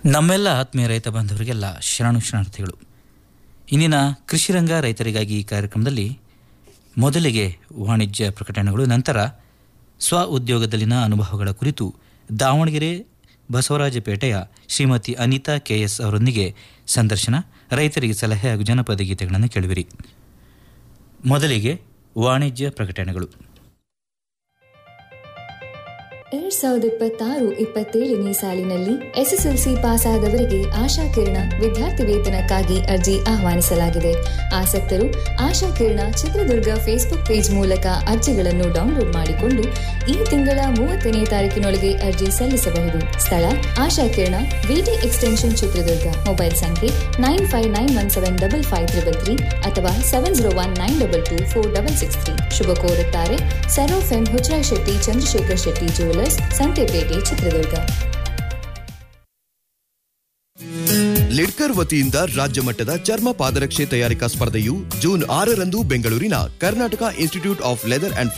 ನಮ್ಮೆಲ್ಲ ಆತ್ಮೀಯ ರೈತ ಬಾಂಧವರಿಗೆಲ್ಲ ಶರಣು ಶರಣಾರ್ಥಿಗಳು ಇಂದಿನ ಕೃಷಿರಂಗ ರೈತರಿಗಾಗಿ ಈ ಕಾರ್ಯಕ್ರಮದಲ್ಲಿ ಮೊದಲಿಗೆ ವಾಣಿಜ್ಯ ಪ್ರಕಟಣೆಗಳು ನಂತರ ಸ್ವ ಉದ್ಯೋಗದಲ್ಲಿನ ಅನುಭವಗಳ ಕುರಿತು ದಾವಣಗೆರೆ ಬಸವರಾಜಪೇಟೆಯ ಶ್ರೀಮತಿ ಅನಿತಾ ಕೆಎಸ್ ಅವರೊಂದಿಗೆ ಸಂದರ್ಶನ ರೈತರಿಗೆ ಸಲಹೆ ಹಾಗೂ ಜನಪದ ಗೀತೆಗಳನ್ನು ಕೇಳುವಿರಿ ಮೊದಲಿಗೆ ವಾಣಿಜ್ಯ ಪ್ರಕಟಣೆಗಳು ಎರಡ್ ಸಾವಿರದ ಇಪ್ಪತ್ತಾರು ಇಪ್ಪತ್ತೇಳನೇ ಸಾಲಿನಲ್ಲಿ ಎಸ್ಎಸ್ಎಲ್ಸಿ ಪಾಸ್ ಆದವರಿಗೆ ಆಶಾ ಕಿರಣ ವಿದ್ಯಾರ್ಥಿ ವೇತನಕ್ಕಾಗಿ ಅರ್ಜಿ ಆಹ್ವಾನಿಸಲಾಗಿದೆ ಆಸಕ್ತರು ಆಶಾ ಕಿರಣ ಚಿತ್ರದುರ್ಗ ಫೇಸ್ಬುಕ್ ಪೇಜ್ ಮೂಲಕ ಅರ್ಜಿಗಳನ್ನು ಡೌನ್ಲೋಡ್ ಮಾಡಿಕೊಂಡು ಈ ತಿಂಗಳ ಮೂವತ್ತನೇ ತಾರೀಕಿನೊಳಗೆ ಅರ್ಜಿ ಸಲ್ಲಿಸಬಹುದು ಸ್ಥಳ Asha Kirana V T extension Chitradurga mobile ಸಂಖ್ಯೆ nine five nine one seven double five triple three ಅಥವಾ seven zero one nine double two four double six three ಶುಭ ಕೋರುತ್ತಾರೆ ಸರೋಫ್ ಎಂ ಹುಚ್ರಾಯ್ ಶೆಟ್ಟಿ ಚಂದ್ರಶೇಖರ್ ಶೆಟ್ಟಿ ಜುವೆಲರ್ಸ್ ಸಂತೆಪೇಟೆ ಚಿತ್ರದುರ್ಗ ಲಿಡ್ಕರ್ ವತಿಯಿಂದ ರಾಜ್ಯ ಮಟ್ಟದ ಚರ್ಮ ಪಾದರಕ್ಷೆ ತಯಾರಿಕಾ ಸ್ಪರ್ಧೆಯು ಜೂನ್ ಆರರಂದು ಬೆಂಗಳೂರಿನ Karnataka institute of leather and